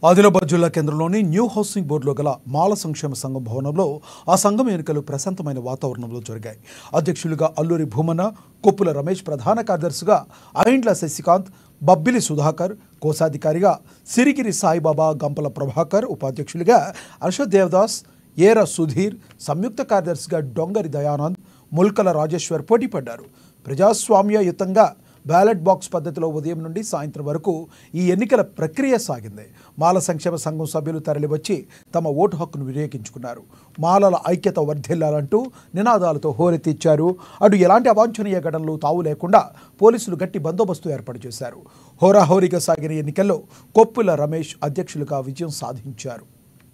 ఆదిలాబాద్ జిల్లా కేంద్రంలోని new housing బోర్డులో గల మాల సంక్షేమ సంఘం భవనంలో ఆ సంఘం ఎన్నికలు ప్రశాంతమైన వాతావరణంలో జరిగాయి అధ్యక్షులుగా అల్లూరి భూమన కొప్పుల రమేష్ ప్రధాన కార్యదర్శిగా అయిండ్ల శశికాంత్ బబ్బిలి సుధాకర్ కోశాధికారిగా సిరిగిరి సాయిబాబా గంపల ప్రభాకర్ ఉపాధ్యక్షులుగా అర్షద్ దేవదాస్ ఏర సుధీర్ సంయుక్త కార్యదర్శిగా డొంగరి దయానంద్ ముల్కల రాజేశ్వర్ పోటీపడ్డారు ప్రజాస్వామ్యయుతంగా బ్యాలెట్ బాక్స్ పద్ధతిలో ఉదయం నుండి సాయంత్రం వరకు ఈ ఎన్నికల ప్రక్రియ సాగింది మాల సంక్షేమ సంఘం సభ్యులు తరలివచ్చి తమ ఓటు హక్కును వినియోగించుకున్నారు మాలల ఐక్యత వర్ధిల్లాలంటూ నినాదాలతో హోరెత్తిచ్చారు అటు ఎలాంటి అవాంఛనీయ ఘటనలు తావు లేకుండా పోలీసులు గట్టి బందోబస్తు ఏర్పాటు చేశారు హోరాహోరీగా సాగిన ఎన్నికల్లో కొప్పుల రమేష్ అధ్యక్షులుగా విజయం సాధించారు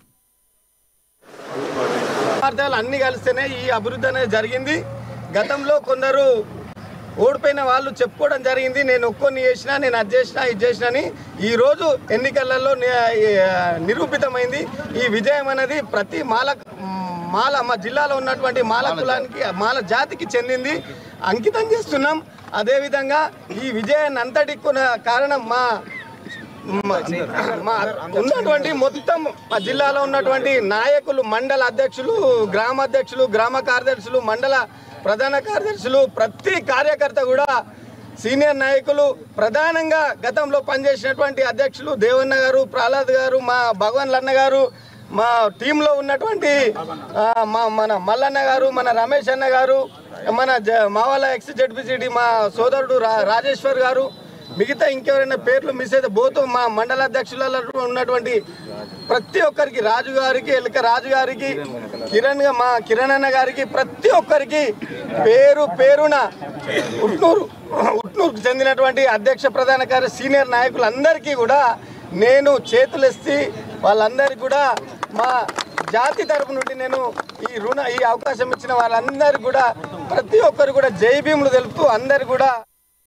వార్తలు అన్ని కలిస్తేనే ఈ అభివృద్ధి అనేది జరిగింది గతంలో కొందరు ఓడిపోయిన వాళ్ళు చెప్పుకోవడం జరిగింది నేను ఒక్కొని చేసిన నేను అది చేసిన ఇది చేసిన అని ఈ రోజు ఎన్నికలలో ని- ఆ, నిరూపితమైంది ఈ విజయం అనేది ప్రతి మాల మాల మా జిల్లాలో ఉన్నటువంటి మాల కులానికి మాల జాతికి చెందింది అంకితం చేస్తున్నాం అదేవిధంగా ఈ విజయాన్ని అంతటికి కొన- కారణం మా మా- మా ఉన్నటువంటి మొత్తం మా జిల్లాలో ఉన్నటువంటి నాయకులు మండల అధ్యక్షులు గ్రామ అధ్యక్షులు గ్రామ కార్యదర్శులు మండల ప్రధాన కార్యదర్శులు ప్రతి కార్యకర్త కూడా సీనియర్ నాయకులు ప్రధానంగా గతంలో పనిచేసినటువంటి అధ్యక్షులు దేవన్న గారు ప్రహ్లాద్ గారు మా భగవాన్ లన్న గారు మా టీంలో ఉన్నటువంటి ఆ, మా మన మల్లన్న గారు మన రమేష్ అన్న గారు మన జ- మావాల ఎక్స్ జడ్పీసీడీ మా సోదరుడు రా- రాజేశ్వర్ గారు మిగతా ఇంకెవరైనా పేర్లు మిస్ అయితే పోతూ మా మండల అధ్యక్షులలో ఉన్నటువంటి ప్రతి ఒక్కరికి రాజు గారికి ఎలుక రాజు గారికి కిరణ్ గా- మా కిరణ్ అన్న గారికి ప్రతి ఒక్కరికి పేరు పేరున ఉట్నూరు ఉట్నూరుకు చెందినటువంటి అధ్యక్ష ప్రధాన కార్య సీనియర్ నాయకులందరికీ కూడా నేను చేతులెత్తి వాళ్ళందరికీ కూడా మా జాతి తరపు నుండి నేను ఈ రుణ ఈ అవకాశం ఇచ్చిన వాళ్ళందరికీ కూడా ప్రతి ఒక్కరు కూడా జై భీములు తెలుపుతూ అందరు కూడా